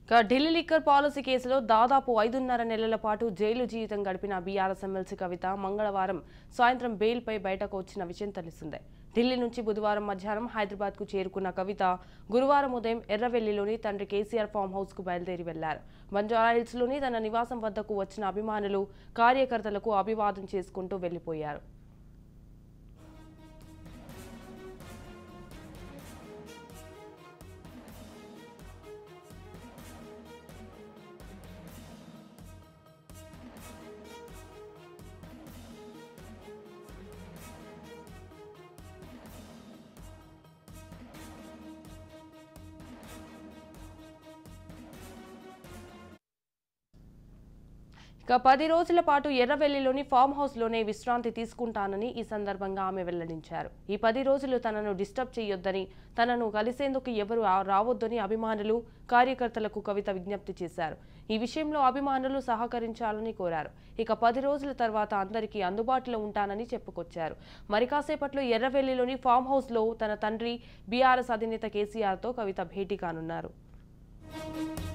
ఇక Delhi liquor policy కేసులో దాదాపు ఐదున్నర నెలల పాటు జైలు జీవితం గడిపిన బీఆర్ఎస్ ఎమ్మెల్సీ కవిత మంగళవారం సాయంత్రం బెయిల్పై బయటకు వచ్చిన విషయం తెలిసిందే ఢిల్లీ నుంచి బుధవారం మధ్యాహ్నం హైదరాబాద్కు చేరుకున్న కవిత గురువారం ఉదయం ఎర్రవెల్లిలోని తండ్రి కేసీఆర్ ఫామ్ హౌస్కు బయలుదేరి వెళ్లారు బంజారాహిల్స్లోని తన నివాసం వద్దకు వచ్చిన అభిమానులు కార్యకర్తలకు అభివాదం చేసుకుంటూ వెళ్లిపోయారు ఇక పది రోజుల పాటు ఎర్రవెల్లిలోని ఫామ్ హౌస్లోనే విశ్రాంతి తీసుకుంటానని ఈ సందర్భంగా ఆమె వెల్లడించారు ఈ పది రోజులు తనను డిస్టర్బ్ చేయొద్దని తనను కలిసేందుకు ఎవరు ఆ- రావొద్దని అభిమానులు కార్యకర్తలకు కవిత విజ్ఞప్తి చేశారు ఈ విషయంలో అభిమానులు సహకరించాలని కోరారు ఇక పది రోజుల తర్వాత అందరికీ అందుబాటులో ఉంటానని చెప్పుకొచ్చారు మరి కాసేపట్లో ఎర్రవెల్లిలోని ఫామ్ హౌస్లో తన తండ్రి బీఆర్ఎస్ అధినేత కేసీఆర్తో కవిత భేటీ కానున్నారు